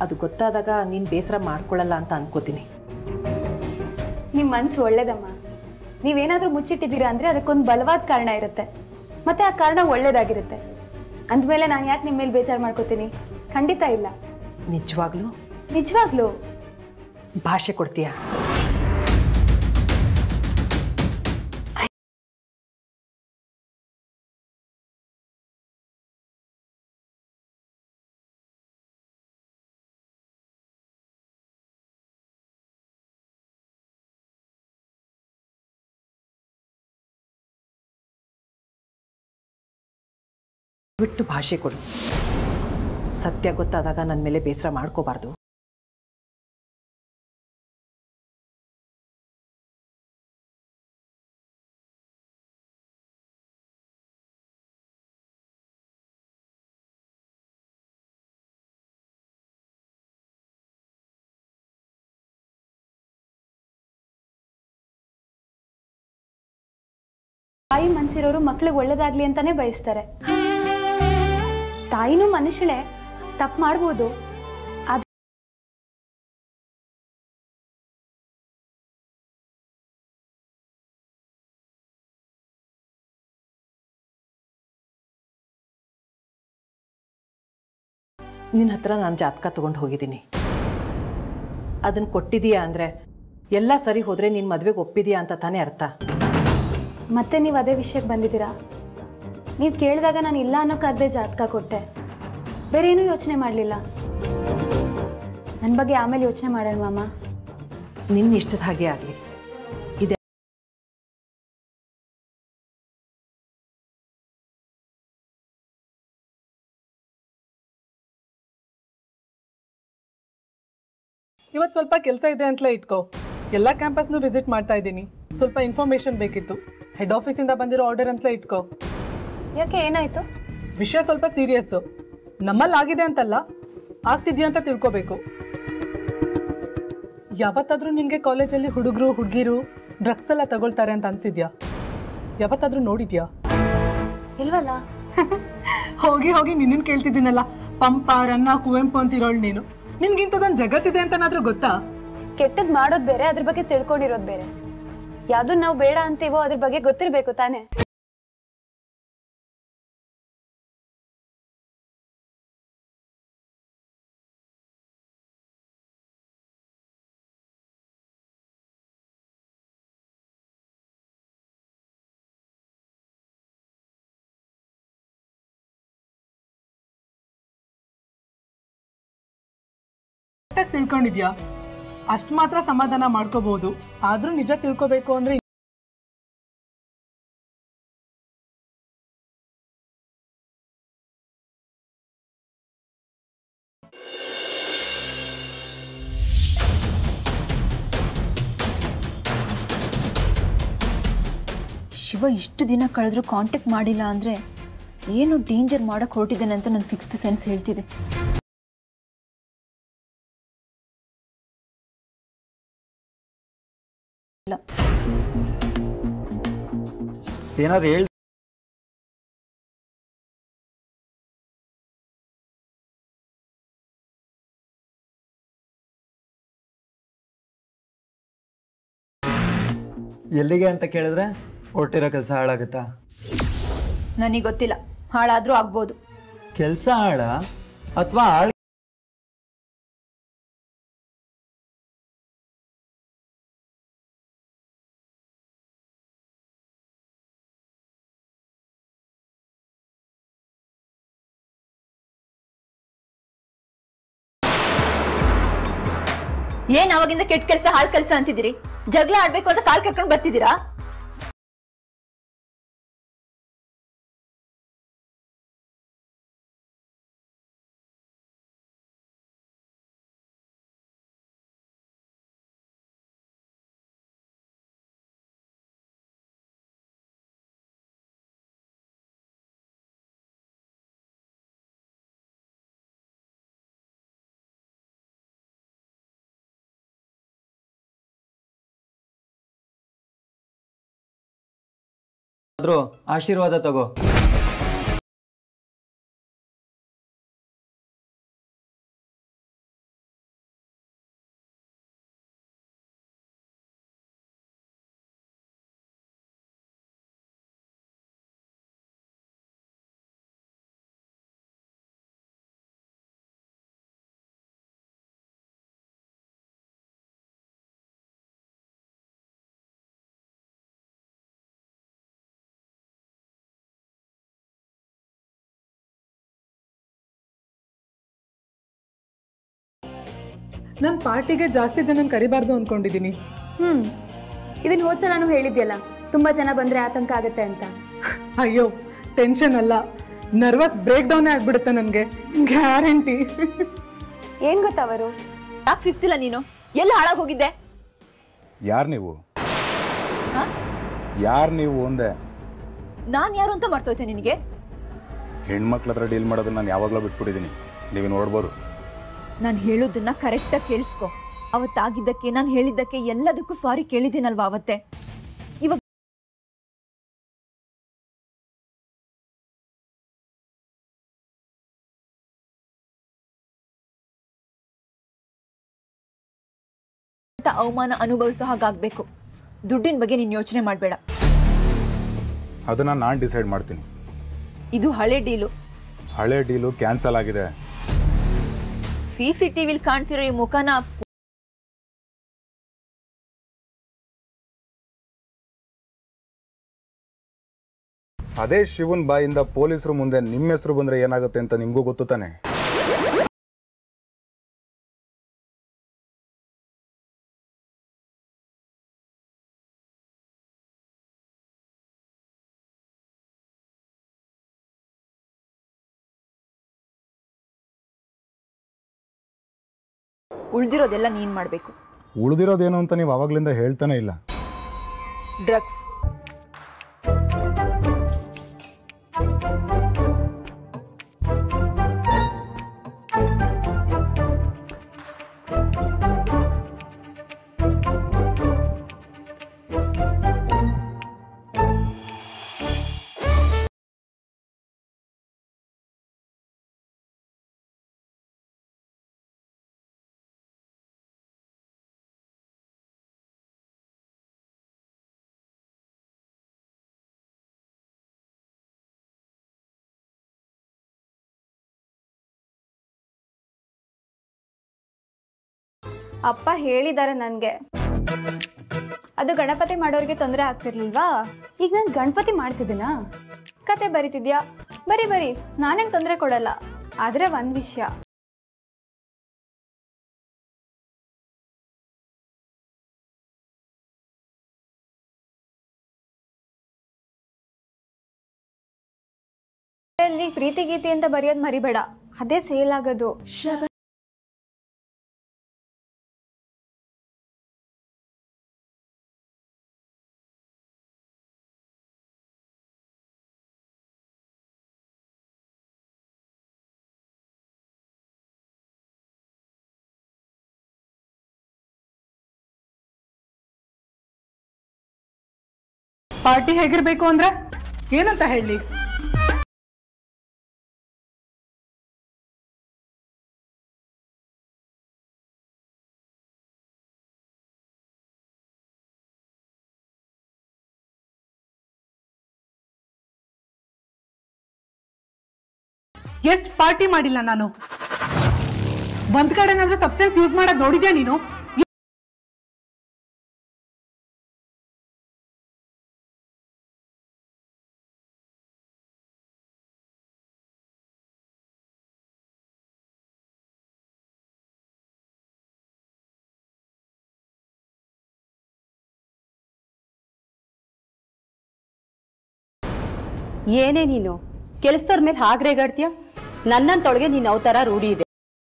ಅದು ಗೊತ್ತಾದಾಗ ನೀನು ಬೇಸರ ಮಾಡ್ಕೊಳ್ಳಲ್ಲ ಅಂತ ಅನ್ಕೋತೀನಿ ನಿಮ್ಮ ಮನ್ಸು ಒಳ್ಳೇದಮ್ಮ ನೀವೇನಾದ್ರೂ ಮುಚ್ಚಿಟ್ಟಿದ್ದೀರಾ ಅಂದ್ರೆ ಅದಕ್ಕೊಂದು ಬಲವಾದ ಕಾರಣ ಇರುತ್ತೆ ಮತ್ತೆ ಆ ಕಾರಣ ಒಳ್ಳೇದಾಗಿರುತ್ತೆ ಅಂದಮೇಲೆ ನಾನು ಯಾಕೆ ನಿಮ್ಮ ಮೇಲೆ ಬೇಜಾರು ಮಾಡ್ಕೋತೀನಿ ಖಂಡಿತ ಇಲ್ಲ ನಿಜವಾಗ್ಲೂ ನಿಜವಾಗ್ಲೂ ಭಾಷೆ ಕೊಡ್ತೀಯಾ ಬಿಟ್ಟು ಭಾಷೆ ಕೊಡು ಸತ್ಯ ಗೊತ್ತಾದಾಗ ನನ್ನ ಮೇಲೆ ಬೇಸರ ಮಾಡ್ಕೋಬಾರ್ದು ತಾಯಿ ಮನ್ಸಿರೋರು ಮಕ್ಳಿಗೆ ಒಳ್ಳೇದಾಗ್ಲಿ ಅಂತಾನೆ ಬಯಸ್ತಾರೆ ತಾಯಿನೂ ಮನುಷ್ಯಳೇ ತಪ್ಪು ಮಾಡ್ಬೋದು ಆದ್ರೆ ನಿನ್ನ ಹತ್ರ ನಾನು ಜಾತಕ ತೊಗೊಂಡು ಹೋಗಿದ್ದೀನಿ ಅದನ್ನು ಕೊಟ್ಟಿದೀಯಾ ಅಂದರೆ ಎಲ್ಲ ಸರಿ ಹೋದರೆ ನೀನು ಮದುವೆಗೆ ಒಪ್ಪಿದೀಯಾ ಅಂತ ತಾನೇ ಅರ್ಥ ಮತ್ತೆ ನೀವು ಅದೇ ವಿಷಯಕ್ಕೆ ಬಂದಿದ್ದೀರಾ ನೀವು ಕೇಳಿದಾಗ ನಾನು ಇಲ್ಲ ಅನ್ನೋಕ್ಕಾಗದೆ ಜಾತಕ ಕೊಟ್ಟೆ ಬೇರೆ ಏನೂ ಯೋಚನೆ ಮಾಡಲಿಲ್ಲ ನನ್ನ ಬಗ್ಗೆ ಆಮೇಲೆ ಯೋಚನೆ ಮಾಡೋಣ ಮಾಮ ನಿನ್ನ ಇಷ್ಟದ ಹಾಗೆ ಆಗಲಿ ಇದೆ ಇವತ್ತು ಸ್ವಲ್ಪ ಕೆಲಸ ಇದೆ ಅಂತಲೇ ಇಟ್ಕೋ ಎಲ್ಲ ಕ್ಯಾಂಪಸ್ನು ವಿಸಿಟ್ ಮಾಡ್ತಾ ಇದ್ದೀನಿ ಸ್ವಲ್ಪ ಇನ್ಫಾರ್ಮೇಷನ್ ಬೇಕಿತ್ತು ಹೆಡ್ ಆಫೀಸಿಂದ ಬಂದಿರೋ ಆರ್ಡರ್ ಅಂತಲೇ ಇಟ್ಕೋ ಯಾಕೆ ಏನಾಯ್ತು ವಿಷಯ ಸ್ವಲ್ಪ ಸೀರಿಯಸ್ಸು ನಮ್ಮಲ್ಲಿ ಆಗಿದೆ ಅಂತಲ್ಲ ಆಗ್ತಿದ್ಯಾ ಅಂತ ತಿಳ್ಕೊಬೇಕು ಯಾವತ್ತಾದ್ರೂ ನಿನಗೆ ಕಾಲೇಜಲ್ಲಿ ಹುಡುಗರು ಹುಡುಗಿರು ಡ್ರಗ್ಸ್ ಎಲ್ಲ ತಗೊಳ್ತಾರೆ ಅಂತ ಅನ್ಸಿದ್ಯಾ ಯಾವತ್ತಾದ್ರೂ ನೋಡಿದ್ಯಾ ಇಲ್ವಲ್ಲ ಹೋಗಿ ಹೋಗಿ ನಿನ್ನನ್ನು ಕೇಳ್ತಿದ್ದೀನಲ್ಲ ಪಂಪ ರನ್ನ ಕುವೆಂಪು ಅಂತಿರೋಳು ನೀನು ನಿನ್ಗಿಂತದೊಂದು ಜಗತ್ತಿದೆ ಅಂತನಾದ್ರೂ ಗೊತ್ತಾ ಕೆಟ್ಟದ್ ಮಾಡೋದ್ ಬೇರೆ ಅದ್ರ ಬಗ್ಗೆ ತಿಳ್ಕೊಂಡಿರೋದ್ ಬೇರೆ ಯಾವ್ದನ್ನ ನಾವು ಬೇಡ ಅಂತೀವೋ ಅದ್ರ ಬಗ್ಗೆ ಗೊತ್ತಿರ್ಬೇಕು ತಾನೇ ಕರೆಕ್ಟಾಗಿ ತಿಳ್ಕೊಂಡಿದ್ಯಾ ಅಷ್ಟು ಮಾತ್ರ ಸಮಾಧಾನ ಮಾಡ್ಕೋಬಹುದು ಆದ್ರೂ ನಿಜ ತಿಳ್ಕೊಬೇಕು ಅಂದ್ರೆ ಶಿವ ಇಷ್ಟು ದಿನ ಕಳೆದ್ರೂ ಕಾಂಟ್ಯಾಕ್ಟ್ ಮಾಡಿಲ್ಲ ಅಂದರೆ ಏನು ಡೇಂಜರ್ ಮಾಡೋಕ್ಕೆ ಹೊರಟಿದ್ದಾನೆ ಅಂತ ನನ್ನ ಫಿಕ್ಸ್ಡ್ ಸೆನ್ಸ್ ಹೇಳ್ತಿದೆ ಏನಾದ್ರು ಹೇಳ್ ಎಲ್ಲಿಗೆ ಅಂತ ಕೇಳಿದ್ರೆ ಹೊರಟಿರೋ ಕೆಲಸ ಹಾಳಾಗುತ್ತಾ ನನಗೆ ಗೊತ್ತಿಲ್ಲ ಹಾಳಾದರೂ ಆಗ್ಬೋದು ಕೆಲಸ ಹಾಳ ಅಥವಾ ಹಾಳ್ ಏನ್ ಅವಾಗಿಂದ ಕೆಟ್ಟ ಕೆಲಸ ಹಾಳ್ ಕೆಲಸ ಅಂತಿದ್ದೀರಿ ಜಗಳ ಆಡ್ಬೇಕು ಅಂತ ಕಾಲ್ ಕರ್ಕೊಂಡು ಬರ್ತಿದ್ದೀರಾ ಆದ್ರೂ ಆಶೀರ್ವಾದ ತಗೋ ನಾನು ಪಾರ್ಟಿಗೆ ಜಾಸ್ತಿ ಜನನ ಕರಿಬಾರ್ದು ಅಂದ್ಕೊಂಡಿದ್ದೀನಿ ಹ್ಮ್ ಇದನ್ನ ಹೋದ್ಸ ನಾನು ಹೇಳಿದ್ಯಲ್ಲ ತುಂಬಾ ಜನ ಬಂದ್ರೆ ಆತಂಕ ಆಗುತ್ತೆ ಅಂತ ಅಯ್ಯೋ ಟೆನ್ಷನ್ ಅಲ್ಲ ನರ್ವಸ್ ಬ್ರೇಕ್ ಡೌನೇ ಆಗ್ಬಿಡುತ್ತೆ ನನಗೆ ಗ್ಯಾರಂಟಿ ಏನ್ ಗೊತ್ತಾ ಅವರು ಯಾಕೆ ಸಿಗ್ತಿಲ್ಲ ನೀನು ಎಲ್ಲ ಹಾಳಾಗಿ ಹೋಗಿದ್ದೆ ಯಾರು ನೀವು ಯಾರು ನೀವು ಒಂದೇ ನಾನು ಯಾರು ಅಂತ ಮರ್ತೋಯ್ತೆ ನಿನಗೆ ಹೆಣ್ಮಕ್ಳ ಹತ್ರ ಡೀಲ್ ಮಾಡೋದನ್ನ ನಾನು ಯಾವಾಗಲೂ ಬಿಟ್ಬಿಟ್ಟಿದ್ದೀನಿ ನೀವು ನೋಡ್ಬೋದು ನಾನು ಹೇಳೋದನ್ನ ಕರೆಕ್ಟಾಗಿ ಕೇಳಿಸ್ಕೊ ಅವತ್ತಾಗಿದ್ದಕ್ಕೆ ನಾನು ಹೇಳಿದ್ದಕ್ಕೆ ಎಲ್ಲದಕ್ಕೂ ಸಾರಿ ಕೇಳಿದ್ದೀನಲ್ವಾ ಅವತ್ತೆ ಇವಾಗ ಅಂತ ಅವಮಾನ ಅನುಭವಿಸೋ ಹಾಗಾಗ್ಬೇಕು ದುಡ್ಡಿನ ಬಗ್ಗೆ ನೀನು ಯೋಚನೆ ಮಾಡಬೇಡ ಅದನ್ನು ನಾನು ಡಿಸೈಡ್ ಮಾಡ್ತೀನಿ ಇದು ಹಳೆ ಡೀಲು ಹಳೆ ಡೀಲು ಕ್ಯಾನ್ಸಲ್ ಆಗಿದೆ ಸಿ ಸಿ ಟಿವಿಲಿ ಕಾಣಿಸಿರೋ ಈ ಮುಖನ ಅದೇ ಶಿವನ್ ಬಾಯಿಂದ ಪೊಲೀಸರು ಮುಂದೆ ನಿಮ್ಮ ಹೆಸರು ಬಂದರೆ ಏನಾಗುತ್ತೆ ಅಂತ ನಿಮಗೂ ಗೊತ್ತು ತಾನೆ ಉಳ್ದಿರೋದೆಲ್ಲ ನೀನು ಮಾಡಬೇಕು ಉಳಿದಿರೋದೇನು ಅಂತ ನೀವು ಆವಾಗಲಿಂದ ಹೇಳ್ತಾನೆ ಇಲ್ಲ ಡ್ರಗ್ಸ್ ಅಪ್ಪ ಹೇಳಿದ್ದಾರೆ ನನಗೆ ಅದು ಗಣಪತಿ ಮಾಡೋರಿಗೆ ತೊಂದರೆ ಆಗ್ತಿರ್ಲಿಲ್ವಾ ಈಗ ನಾನು ಗಣಪತಿ ಮಾಡ್ತಿದ್ದೀನಾ ಕತೆ ಬರಿತಿದ್ಯಾ ಬರಿ ಬರಿ ನಾನೇನು ತೊಂದರೆ ಕೊಡಲ್ಲ ಆದರೆ ಒಂದು ವಿಷಯ ಅಲ್ಲಿ ಪ್ರೀತಿ ಗೀತಿ ಅಂತ ಬರೆಯೋದು ಮರಿಬೇಡ ಅದೇ ಸೇಲ್ ಆಗೋದು ಪಾರ್ಟಿ ಹೇಗಿರ್ಬೇಕು ಅಂದ್ರೆ ಏನಂತ ಹೇಳಿ ಎಷ್ಟು ಪಾರ್ಟಿ ಮಾಡಿಲ್ಲ ನಾನು ಒಂದ್ ಕಡೆನಾದ್ರೂ ಸಬ್ಸ್ಟೆನ್ಸ್ ಯೂಸ್ ಮಾಡೋದು ನೋಡಿದ್ಯಾ ನೀನು ಏನೇ ನೀನು ಕೆಲಸದವ್ರ ಮೇಲೆ ಹಾಗೆ ರೇಗಾಡ್ತೀಯ ನನ್ನಂತೊಳಗೆ ನೀನು ಅವತಾರ ರೂಢಿ ಇದೆ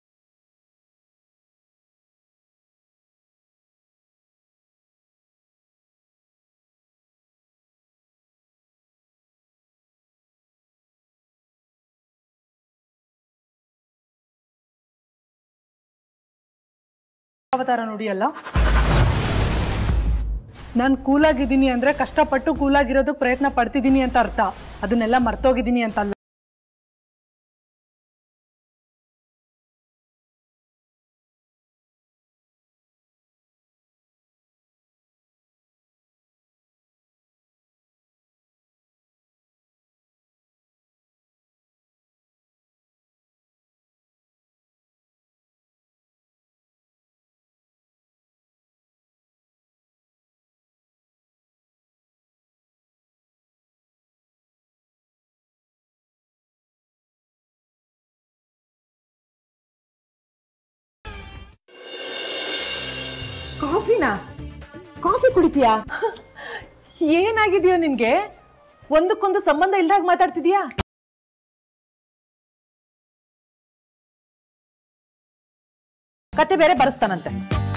ಅವತಾರ ನೋಡಿ ಅಲ್ಲ ನಾನು ಕೂಲಾಗಿದ್ದೀನಿ ಅಂದ್ರೆ ಕಷ್ಟಪಟ್ಟು ಕೂಲಾಗಿರೋದು ಪ್ರಯತ್ನ ಪಡ್ತಿದ್ದೀನಿ ಅಂತ ಅರ್ಥ ಅದನ್ನೆಲ್ಲ ಮರ್ತೋಗಿದ್ದೀನಿ ಅಂತಲ್ಲ ಕಾಫಿನಾ ಕಾಫಿ ಕುಡಿತೀಯಾ ಏನಾಗಿದೆಯೋ ನಿನ್ಗೆ ಒಂದಕ್ಕೊಂದು ಸಂಬಂಧ ಇಲ್ದಾಗ ಮಾತಾಡ್ತಿದ್ಯಾ ಕತೆ ಬೇರೆ ಬರೆಸ್ತಾನಂತೆ